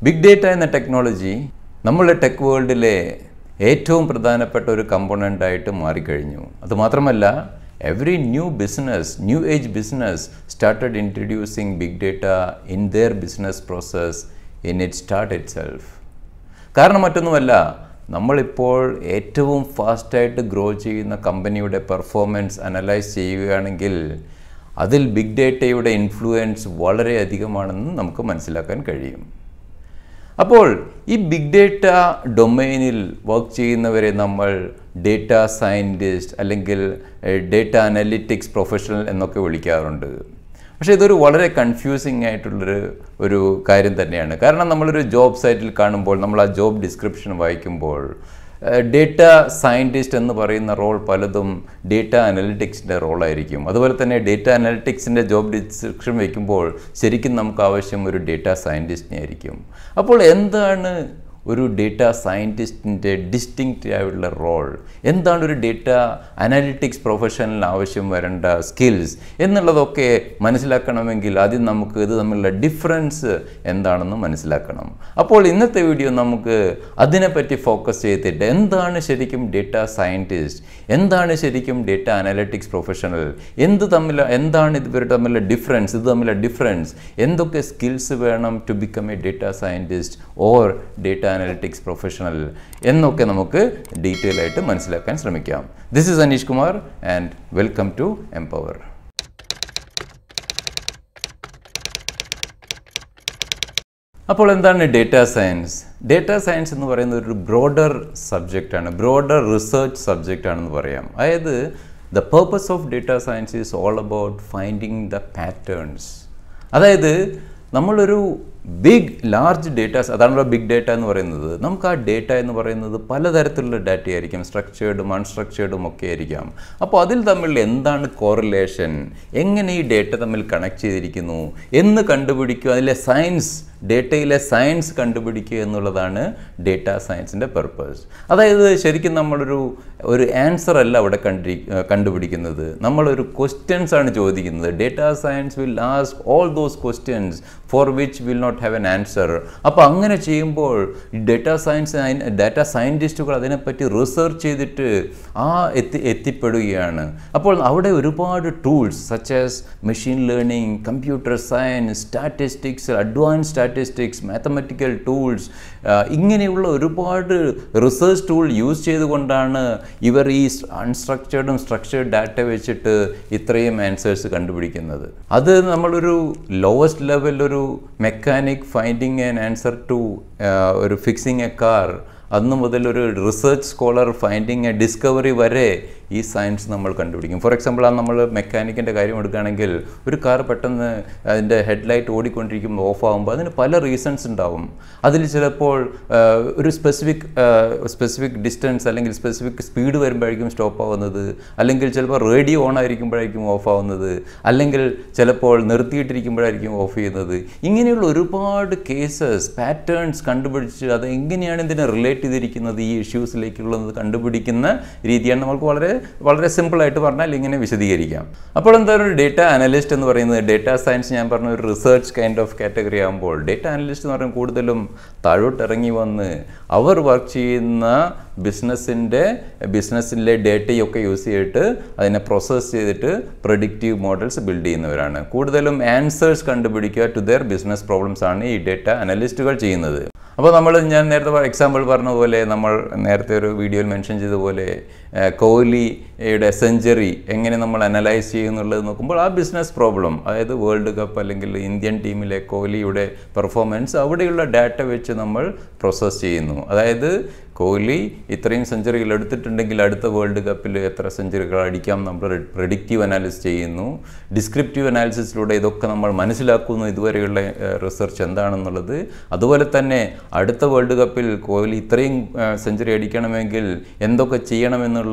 big data എന്ന technology നമ്മുടെ tech വേൾഡിലെ ഏറ്റവും പ്രധാനപ്പെട്ട ഒരു കമ്പോണൻ്റ് ആയിട്ട് മാറിക്കഴിഞ്ഞു അതുമാത്രമല്ല every new business new age business started introducing big data in their business process in it start itself കാരണം മറ്റൊന്നുമല്ല നമ്മളിപ്പോൾ ഏറ്റവും ഫാസ്റ്റായിട്ട് ഗ്രോ ചെയ്യുന്ന കമ്പനിയുടെ പെർഫോമൻസ് അനലൈസ് ചെയ്യുകയാണെങ്കിൽ അതിൽ ബിഗ് ഡേറ്റയുടെ ഇൻഫ്ലുവൻസ് വളരെ അധികമാണെന്ന് നമുക്ക് മനസ്സിലാക്കാൻ കഴിയും അപ്പോൾ ഈ ബിഗ് ഡേറ്റ ഡൊമൈനിൽ വർക്ക് ചെയ്യുന്നവരെ നമ്മൾ ഡേറ്റ സയൻറ്റിസ്റ്റ് അല്ലെങ്കിൽ ഡേറ്റ അനലിറ്റിക്സ് പ്രൊഫഷണൽ എന്നൊക്കെ വിളിക്കാറുണ്ട് പക്ഷേ ഇതൊരു വളരെ കൺഫ്യൂസിങ് ആയിട്ടുള്ളൊരു ഒരു കാര്യം തന്നെയാണ് കാരണം നമ്മളൊരു ജോബ് സൈറ്റിൽ കാണുമ്പോൾ നമ്മൾ ആ ജോബ് ഡിസ്ക്രിപ്ഷൻ വായിക്കുമ്പോൾ ഡേറ്റ സയൻറ്റിസ്റ്റ് എന്ന് പറയുന്ന റോൾ പലതും ഡേറ്റ അനലിറ്റിക്സിൻ്റെ റോളായിരിക്കും അതുപോലെ തന്നെ ഡേറ്റ അനലിറ്റിക്സിൻ്റെ ജോബ് ഡിസ്ക്രിപ്ഷൻ വയ്ക്കുമ്പോൾ ശരിക്കും നമുക്ക് ആവശ്യം ഒരു ഡേറ്റ സയൻറ്റിസ്റ്റിനെ ആയിരിക്കും അപ്പോൾ എന്താണ് ഒരു ഡേറ്റ സയൻറ്റിസ്റ്റിൻ്റെ ഡിസ്റ്റിങ്ക്റ്റ് ആയിട്ടുള്ള റോൾ എന്താണ് ഒരു ഡേറ്റ അനാലിറ്റിക്സ് പ്രൊഫഷണലിന് ആവശ്യം വരേണ്ട സ്കിൽസ് എന്നുള്ളതൊക്കെ മനസ്സിലാക്കണമെങ്കിൽ ആദ്യം നമുക്ക് ഇത് തമ്മിലുള്ള ഡിഫറൻസ് എന്താണെന്ന് മനസ്സിലാക്കണം അപ്പോൾ ഇന്നത്തെ വീഡിയോ നമുക്ക് അതിനെപ്പറ്റി ഫോക്കസ് ചെയ്തിട്ട് എന്താണ് ശരിക്കും ഡേറ്റ സയൻറ്റിസ്റ്റ് എന്താണ് ശരിക്കും ഡേറ്റ അനാലിറ്റിക്സ് പ്രൊഫഷണൽ എന്ത് തമ്മിൽ എന്താണ് ഇവർ തമ്മിലുള്ള ഡിഫറൻസ് ഇത് തമ്മിലുള്ള ഡിഫറൻസ് എന്തൊക്കെ സ്കിൽസ് വേണം to become a data scientist or data analytics professional എന്നൊക്കെ നമുക്ക് ഡീറ്റെയിൽ ആയിട്ട് മനസ്സിലാക്കാൻ ശ്രമിക്കാം this is Aneesh Kumar and welcome to Empower അപ്പോൾ എന്താണ് ഡേറ്റ സയൻസ് ഡേറ്റ സയൻസ് എന്ന് പറയുന്നത് ഒരു ബ്രോഡർ സബ്ജക്റ്റാണ് ബ്രോഡർ റിസർച്ച് സബ്ജക്റ്റ് ആണെന്ന് പറയാം അതായത് the purpose of data science is all about finding the patterns അതായത് നമ്മളൊരു ബിഗ് ലാർജ് ഡേറ്റാസ് അതാണല്ലോ ബിഗ് ഡേറ്റ എന്ന് പറയുന്നത് നമുക്ക് ആ ഡേറ്റ എന്ന് പറയുന്നത് പലതരത്തിലുള്ള ഡാറ്റ ആയിരിക്കും സ്ട്രക്ചേർഡും അൺസ്ട്രക്ചേർഡും ഒക്കെ ആയിരിക്കാം അപ്പോൾ അതിൽ തമ്മിൽ എന്താണ് കോറിലേഷൻ എങ്ങനെ ഈ ഡേറ്റ തമ്മിൽ കണക്ട് ചെയ്തിരിക്കുന്നു എന്ന് കണ്ടുപിടിക്കുക അതിലെ സയൻസ് ഡേറ്റയിലെ സയൻസ് കണ്ടുപിടിക്കുക എന്നുള്ളതാണ് ഡേറ്റ സയൻസിൻ്റെ പർപ്പസ് അതായത് ശരിക്കും നമ്മളൊരു ഒരു ആൻസർ അല്ല അവിടെ കണ്ടി കണ്ടുപിടിക്കുന്നത് നമ്മളൊരു ക്വസ്റ്റ്യൻസ് ആണ് ചോദിക്കുന്നത് data science will ask all those questions for which will not have an answer അപ്പോൾ അങ്ങനെ ചെയ്യുമ്പോൾ ഡേറ്റ സയൻസ് ഡാറ്റ സയൻറ്റിസ്റ്റുകൾ അതിനെപ്പറ്റി റിസർച്ച് ചെയ്തിട്ട് ആ എത്തി എത്തിപ്പെടുകയാണ് അപ്പോൾ അവിടെ ഒരുപാട് tools such as machine learning computer science statistics advance statistics mathematical tools ഇങ്ങനെയുള്ള ഒരുപാട് റിസർച്ച് ടൂൾ യൂസ് ചെയ്തുകൊണ്ടാണ് ഇവർ ഈ അൺസ്ട്രക്ചേർഡും സ്ട്രക്ചേർഡ് ഡാറ്റ വെച്ചിട്ട് ഇത്രയും ആൻസേഴ്സ് കണ്ടുപിടിക്കുന്നത് അത് നമ്മളൊരു ലോവസ്റ്റ് ലെവൽ ഒരു mechanic finding an answer to ഒരു ഫിക്സിങ് എ കാർ അന്ന് മുതൽ ഒരു research scholar finding a discovery വരെ ഈ സയൻസ് നമ്മൾ കണ്ടുപിടിക്കും ഫോർ എക്സാമ്പിൾ ആ നമ്മൾ മെക്കാനിക്കിൻ്റെ കാര്യം എടുക്കുകയാണെങ്കിൽ ഒരു കാർ പെട്ടെന്ന് അതിൻ്റെ ഹെഡ്ലൈറ്റ് ഓടിക്കൊണ്ടിരിക്കുമ്പോൾ ഓഫ് ആകുമ്പോൾ അതിന് പല റീസൺസ് ഉണ്ടാവും അതിൽ ചിലപ്പോൾ ഒരു സ്പെസിഫിക് സ്പെസിഫിക് ഡിസ്റ്റൻസ് അല്ലെങ്കിൽ സ്പെസിഫിക് സ്പീഡ് വരുമ്പോഴായിരിക്കും സ്റ്റോപ്പ് ആവുന്നത് അല്ലെങ്കിൽ ചിലപ്പോൾ റേഡിയോ ഓൺ ആയിരിക്കുമ്പോഴായിരിക്കും ഓഫ് ആവുന്നത് അല്ലെങ്കിൽ ചിലപ്പോൾ നിർത്തിയിട്ടിരിക്കുമ്പോഴായിരിക്കും ഓഫ് ചെയ്യുന്നത് ഇങ്ങനെയുള്ള ഒരുപാട് കേസസ് പാറ്റേൺസ് കണ്ടുപിടിച്ച് അത് എങ്ങനെയാണ് ഇതിനെ റിലേറ്റ് ചെയ്തിരിക്കുന്നത് ഈ ഇഷ്യൂസിലേക്കുള്ളത് കണ്ടുപിടിക്കുന്ന രീതിയാണ് നമുക്ക് വളരെ വളരെ സിമ്പിളായിട്ട് പറഞ്ഞാൽ ഇങ്ങനെ വിശദീകരിക്കാം അപ്പോൾ എന്താ ഒരു ഡേറ്റ അനലിസ്റ്റ് എന്ന് പറയുന്നത് ഡേറ്റ സയൻസ് ഞാൻ പറഞ്ഞ ഒരു റിസർച്ച് കൈൻഡ് ഓഫ് കാറ്റഗറി ആകുമ്പോൾ ഡേറ്റ അനലിസ്റ്റ് എന്ന് പറയുമ്പോൾ കൂടുതലും താഴോട്ട് ഇറങ്ങി വന്ന് അവർ വർക്ക് ചെയ്യുന്ന ബിസിനസ്സിൻ്റെ ബിസിനസ്സിലെ ഡേറ്റയൊക്കെ യൂസ് ചെയ്തിട്ട് അതിനെ പ്രോസസ്സ് ചെയ്തിട്ട് പ്രൊഡിക്റ്റീവ് മോഡൽസ് ബിൽഡ് ചെയ്യുന്നവരാണ് കൂടുതലും ആൻസേഴ്സ് കണ്ടുപിടിക്കുക ടു ദെയർ ബിസിനസ് പ്രോബ്ലംസ് ആണ് ഈ ഡേറ്റ അനലിസ്റ്റുകൾ ചെയ്യുന്നത് അപ്പോൾ നമ്മൾ ഞാൻ നേരത്തെ എക്സാമ്പിൾ പറഞ്ഞ പോലെ നമ്മൾ നേരത്തെ ഒരു വീഡിയോയിൽ മെൻഷൻ ചെയ്ത പോലെ കോഹ്ലിയുടെ സെഞ്ചുറി എങ്ങനെ നമ്മൾ അനലൈസ് ചെയ്യുന്നുള്ളത് നോക്കുമ്പോൾ ആ ബിസിനസ് പ്രോബ്ലം അതായത് വേൾഡ് കപ്പ് അല്ലെങ്കിൽ ഇന്ത്യൻ ടീമിലെ കോഹ്ലിയുടെ പെർഫോമൻസ് അവിടെയുള്ള ഡാറ്റ വെച്ച് നമ്മൾ പ്രോസസ്സ് ചെയ്യുന്നു അതായത് കോഹ്ലി ഇത്രയും സെഞ്ചുറികൾ എടുത്തിട്ടുണ്ടെങ്കിൽ അടുത്ത വേൾഡ് കപ്പിൽ എത്ര സെഞ്ചുറികൾ അടിക്കാം നമ്മൾ പ്രെഡിക്റ്റീവ് അനാലിസിസ് ചെയ്യുന്നു ഡിസ്ക്രിപ്റ്റീവ് അനാലിസിസിലൂടെ ഇതൊക്കെ നമ്മൾ മനസ്സിലാക്കുന്നു ഇതുവരെയുള്ള റിസർച്ച് എന്താണെന്നുള്ളത് അതുപോലെ തന്നെ അടുത്ത വേൾഡ് കപ്പിൽ കോഹ്ലി ഇത്രയും സെഞ്ചുറി അടിക്കണമെങ്കിൽ എന്തൊക്കെ ചെയ്യണമെന്നുള്ള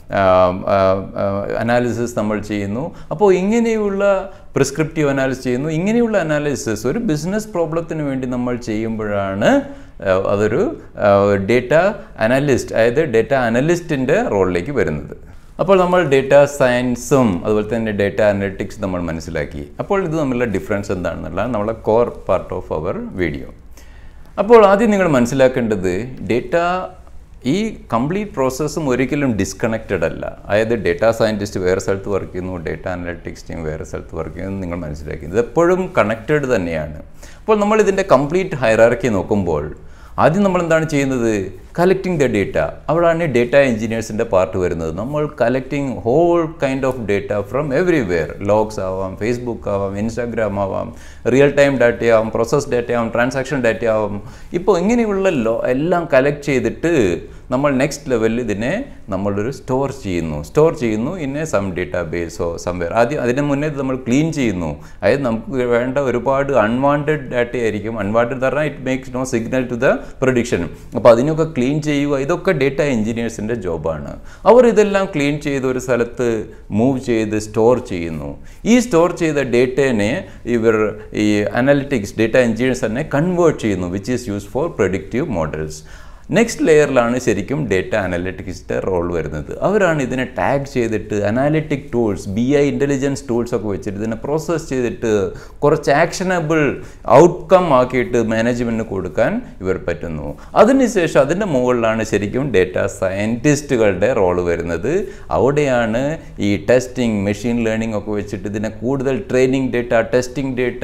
അനാലിസിസ് നമ്മൾ ചെയ്യുന്നു അപ്പോൾ ഇങ്ങനെയുള്ള പ്രിസ്ക്രിപ്റ്റീവ് അനാലിസിസ് ചെയ്യുന്നു ഇങ്ങനെയുള്ള അനാലിസിസ് ഒരു ബിസിനസ് പ്രോബ്ലത്തിന് വേണ്ടി നമ്മൾ ചെയ്യുമ്പോഴാണ് അതൊരു ഡേറ്റ അനലിസ്റ്റ് അതായത് ഡേറ്റ അനലിസ്റ്റിൻ്റെ റോളിലേക്ക് വരുന്നത് അപ്പോൾ നമ്മൾ ഡേറ്റ സയൻസും അതുപോലെ തന്നെ ഡേറ്റ അനലിറ്റിക്സ് നമ്മൾ മനസ്സിലാക്കി അപ്പോൾ ഇത് തമ്മിലുള്ള ഡിഫറൻസ് എന്താണെന്നുള്ളതാണ് നമ്മളെ core part of our video അപ്പോൾ ആദ്യം നിങ്ങൾ മനസ്സിലാക്കേണ്ടത് ഡേറ്റ ഈ കംപ്ലീറ്റ് പ്രോസസ്സും ഒരിക്കലും ഡിസ്കണക്റ്റഡ് അല്ല അതായത് ഡേറ്റാ സയൻറ്റിസ്റ്റ് വേറെ സ്ഥലത്ത് വർക്ക് ചെയ്യുന്നു ഡേറ്റ അനലറ്റിക്സ് ടീം വേറെ സ്ഥലത്ത് വർക്ക് ചെയ്യുന്നു നിങ്ങൾ മനസ്സിലാക്കി ഇത് എപ്പോഴും കണക്റ്റഡ് തന്നെയാണ് അപ്പോൾ നമ്മൾ ഇതിൻ്റെ കംപ്ലീറ്റ് ഹൈറാർക്കി നോക്കുമ്പോൾ ആദ്യം നമ്മൾ എന്താണ് ചെയ്യുന്നത് കളക്ടിങ് ദ ഡേറ്റ അവിടെയാണ് ഡേറ്റ എഞ്ചിനീയേഴ്സിൻ്റെ പാർട്ട് വരുന്നത് നമ്മൾ collecting whole kind of data from everywhere logs ആവാം ഫേസ്ബുക്ക് ആവാം ഇൻസ്റ്റാഗ്രാം ആവാം റിയൽ ടൈം ഡാറ്റ ആവാം പ്രോസസ് ഡാറ്റ ആവാം ട്രാൻസാക്ഷൻ ഡാറ്റ ആവാം ഇപ്പോൾ ഇങ്ങനെയുള്ള ലോ എല്ലാം കളക്ട് ചെയ്തിട്ട് നമ്മൾ നെക്സ്റ്റ് ലെവലിൽ ഇതിനെ നമ്മളൊരു സ്റ്റോർ ചെയ്യുന്നു സ്റ്റോർ ചെയ്യുന്നു ഇൻ എ സം ഡേറ്റാ ബേസോ സംവെയർ ആദ്യം അതിന് മുന്നേ ഇത് നമ്മൾ ക്ലീൻ ചെയ്യുന്നു അതായത് നമുക്ക് വേണ്ട ഒരുപാട് അൺവാണ്ടഡ് ഡാറ്റ ആയിരിക്കും അൺവാണ്ടഡ് പറഞ്ഞാൽ it makes no signal to the prediction അപ്പോൾ അതിനൊക്കെ ക്ലീൻ ചെയ്യുക ഇതൊക്കെ ഡേറ്റ എഞ്ചിനീയേഴ്സിൻ്റെ ജോബാണ് അവർ ഇതെല്ലാം ക്ലീൻ ചെയ്ത് ഒരു സ്ഥലത്ത് മൂവ് ചെയ്ത് സ്റ്റോർ ചെയ്യുന്നു ഈ സ്റ്റോർ ചെയ്ത ഡേറ്റേനെ ഇവർ ഈ അനലിറ്റിക്സ് ഡേറ്റ എഞ്ചിനീയേഴ്സ് തന്നെ കൺവേർട്ട് ചെയ്യുന്നു which is use for predictive models next ലെയറിലാണ് ശരിക്കും ഡേറ്റ അനാലിറ്റിക്സിൻ്റെ റോൾ വരുന്നത് അവരാണ് ഇതിനെ ടാഗ് ചെയ്തിട്ട് analytic tools B I intelligence tools ഒക്കെ വെച്ചിട്ട് ഇതിനെ പ്രോസസ്സ് ചെയ്തിട്ട് കുറച്ച് ആക്ഷനബിൾ ഔട്ട്കം ആക്കിയിട്ട് മാനേജ്മെൻറ്റിന് കൊടുക്കാൻ ഇവർ പറ്റുന്നു അതിനുശേഷം അതിൻ്റെ മുകളിലാണ് ശരിക്കും ഡേറ്റ സയൻറ്റിസ്റ്റുകളുടെ റോൾ വരുന്നത് അവിടെയാണ് ഈ ടെസ്റ്റിംഗ് മെഷീൻ ലേണിംഗ് ഒക്കെ വെച്ചിട്ട് ഇതിനെ കൂടുതൽ training data testing data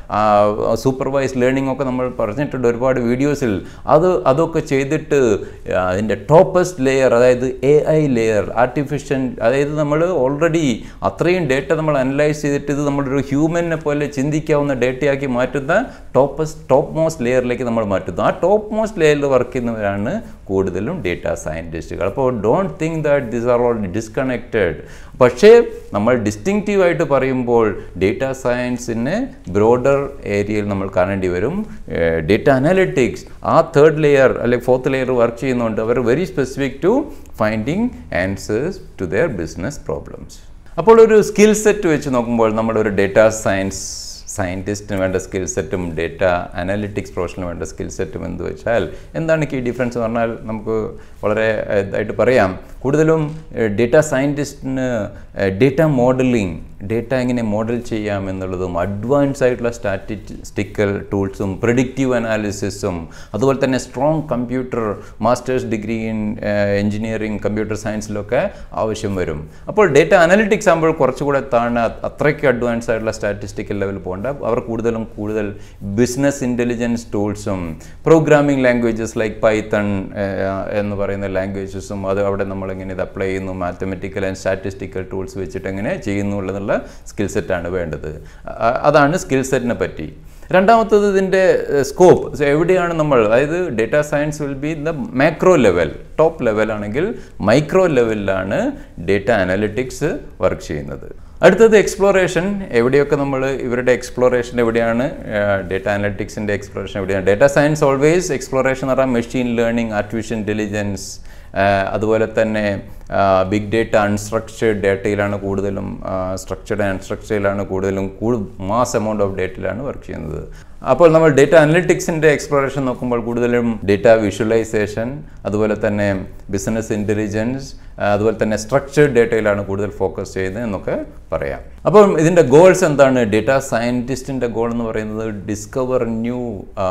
supervise learning ഒക്കെ നമ്മൾ പറഞ്ഞിട്ടുണ്ട് ഒരുപാട് വീഡിയോസിൽ അത് അതൊക്കെ ചെയ്തിട്ട് അതിൻ്റെ ടോപ്പസ്റ്റ് ലെയർ അതായത് എ ഐ ലെയർ ആർട്ടിഫിഷ്യൽ അതായത് നമ്മൾ ഓൾറെഡി അത്രയും ഡേറ്റ നമ്മൾ അനലൈസ് ചെയ്തിട്ട് ഇത് നമ്മളൊരു ഹ്യൂമനെ പോലെ ചിന്തിക്കാവുന്ന ഡേറ്റയാക്കി മാറ്റുന്ന ടോപ്പസ്റ്റ് ടോപ്പ് മോസ്റ്റ് ലെയറിലേക്ക് നമ്മൾ മാറ്റുന്നു ആ ടോപ്പ് മോസ്റ്റ് ലെയറിൽ വർക്ക് ചെയ്യുന്നവരാണ് കൂടുതലും ഡേറ്റ സയൻറ്റിസ്റ്റുകൾ അപ്പോൾ don't think that this are all disconnected പക്ഷേ നമ്മൾ ഡിസ്റ്റിങ്റ്റീവ് ആയിട്ട് പറയുമ്പോൾ ഡേറ്റ സയൻസിന് ബ്രോഡർ ഏരിയയിൽ നമ്മൾ കാണേണ്ടി വരും ഡേറ്റ അനാലിറ്റിക്സ് ആ തേർഡ് ലെയർ അല്ലെങ്കിൽ ഫോർത്ത് ലെയർ വർക്ക് ചെയ്യുന്നുണ്ട് അവർ very specific to finding answers to their business problems അപ്പോൾ ഒരു സ്കിൽ സെറ്റ് വെച്ച് നോക്കുമ്പോൾ നമ്മളൊരു ഡേറ്റ സയൻസ് സയൻറ്റിസ്റ്റിന് വേണ്ട സ്കിൽ സെറ്റും ഡേറ്റ അനാലിറ്റിക്സ് പ്രൊഫഷന് വേണ്ട സ്കിൽ സെറ്റും എന്ന് വെച്ചാൽ എന്താണ് കീ ഡിഫറൻസ് എന്ന് പറഞ്ഞാൽ നമുക്ക് വളരെ ഇതായിട്ട് പറയാം കൂടുതലും ഡേറ്റ സയൻറ്റിസ്റ്റിന് ഡേറ്റ മോഡലിംഗ് ഡേറ്റ എങ്ങനെ മോഡൽ ചെയ്യാം എന്നുള്ളതും അഡ്വാൻസ് ആയിട്ടുള്ള സ്റ്റാറ്റിസ്റ്റിക്കൽ ടൂൾസും പ്രിഡിക്റ്റീവ് അനാലിസിസും അതുപോലെ തന്നെ strong computer masters degree in engineering computer സയൻസിലൊക്കെ ആവശ്യം വരും അപ്പോൾ ഡേറ്റ അനാലിറ്റിക്സ് ആകുമ്പോൾ കുറച്ചുകൂടെ താഴ്ന്ന അത്രയ്ക്ക് അഡ്വാൻസ് ആയിട്ടുള്ള സ്റ്റാറ്റിസ്റ്റിക്കൽ ലെവൽ പോകേണ്ട അവർ കൂടുതലും കൂടുതൽ ബിസിനസ് ഇൻ്റലിജൻസ് ടൂൾസും പ്രോഗ്രാമിംഗ് ലാംഗ്വേജസ് ലൈക്ക് പൈത്തൺ എന്ന് പറയുന്ന ലാംഗ്വേജസും അത് അവിടെ നമ്മളെങ്ങനെ ഇത് അപ്ലൈ ചെയ്യുന്നു മാത്തമെറ്റിക്കൽ ആൻഡ് സ്റ്റാറ്റിസ്റ്റിക്കൽ ടൂൾസ് വെച്ചിട്ട് എങ്ങനെ ചെയ്യുന്നു ഉള്ളതെന്നുള്ള സ്കിൽ സെറ്റാണ് വേണ്ടത് അതാണ് സ്കിൽ സെറ്റിനെ പറ്റി രണ്ടാമത്തത് ഇതിൻ്റെ സ്കോപ്പ് എവിടെയാണ് നമ്മൾ അതായത് data science will be the macro level top ലെവലാണെങ്കിൽ മൈക്രോ ലെവലിലാണ് ഡേറ്റ അനാലിറ്റിക്സ് വർക്ക് ചെയ്യുന്നത് അടുത്തത് എക്സ്പ്ലോറേഷൻ എവിടെയൊക്കെ നമ്മൾ ഇവരുടെ എക്സ്പ്ലോറേഷൻ എവിടെയാണ് ഡേറ്റ അനലിറ്റിക്സിൻ്റെ എക്സ്പ്ലോറേഷൻ എവിടെയാണ് ഡേറ്റ സയൻസ് ഓൾവേസ് എക്സ്പ്ലോറേഷൻ എന്ന് പറഞ്ഞാൽ മെഷീൻ ലേണിംഗ് ആർട്ടിഫിഷ്യൽ ഇൻ്റലിജൻസ് അതുപോലെ തന്നെ ബിഗ് ഡേറ്റ അൺസ്ട്രക്ചേർഡ് ഡേറ്റയിലാണ് കൂടുതലും സ്ട്രക്ചേർഡ് അൺസ്ട്രക്ചേർഡിലാണ് കൂടുതലും കൂടു മാസ് എമൗണ്ട് ഓഫ് ഡേറ്റയിലാണ് വർക്ക് ചെയ്യുന്നത് അപ്പോൾ നമ്മൾ ഡേറ്റ അനലിറ്റിക്സിൻ്റെ എക്സ്പ്ലോറേഷൻ നോക്കുമ്പോൾ കൂടുതലും ഡേറ്റ വിഷ്വലൈസേഷൻ അതുപോലെ തന്നെ ബിസിനസ് ഇൻ്റലിജൻസ് അതുപോലെ തന്നെ സ്ട്രക്ചേർഡ് ഡേറ്റയിലാണ് കൂടുതൽ ഫോക്കസ് ചെയ്യുന്നത് എന്നൊക്കെ പറയാം അപ്പോൾ ഇതിൻ്റെ ഗോൾസ് എന്താണ് ഡേറ്റ സയൻറ്റിസ്റ്റിൻ്റെ ഗോൾ എന്ന് പറയുന്നത് discover new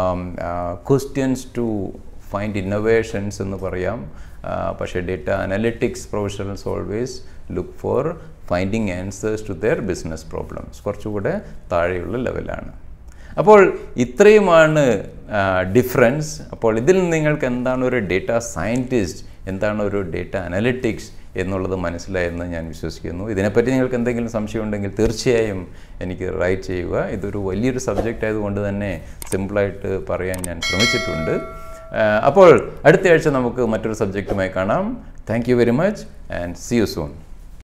questions to find innovations എന്ന് പറയാം പക്ഷേ data analytics professionals always look for finding answers to their business problems കുറച്ചുകൂടെ താഴെയുള്ള ലെവലാണ് അപ്പോൾ ഇത്രയുമാണ് ഡിഫറൻസ് അപ്പോൾ ഇതിൽ നിങ്ങൾക്ക് എന്താണ് ഒരു ഡേറ്റ സയൻറ്റിസ്റ്റ് എന്താണ് ഒരു ഡേറ്റ അനലിറ്റിക്സ് എന്നുള്ളത് മനസ്സിലായെന്ന് ഞാൻ വിശ്വസിക്കുന്നു ഇതിനെപ്പറ്റി നിങ്ങൾക്ക് എന്തെങ്കിലും സംശയം ഉണ്ടെങ്കിൽ തീർച്ചയായും എനിക്ക് റൈറ്റ് ചെയ്യുക ഇതൊരു വലിയൊരു സബ്ജക്റ്റ് ആയതുകൊണ്ട് തന്നെ സിമ്പിളായിട്ട് പറയാൻ ഞാൻ ശ്രമിച്ചിട്ടുണ്ട് അപ്പോൾ അടുത്ത ആഴ്ച നമുക്ക് മറ്റൊരു സബ്ജക്റ്റുമായി കാണാം thank you very much and see you soon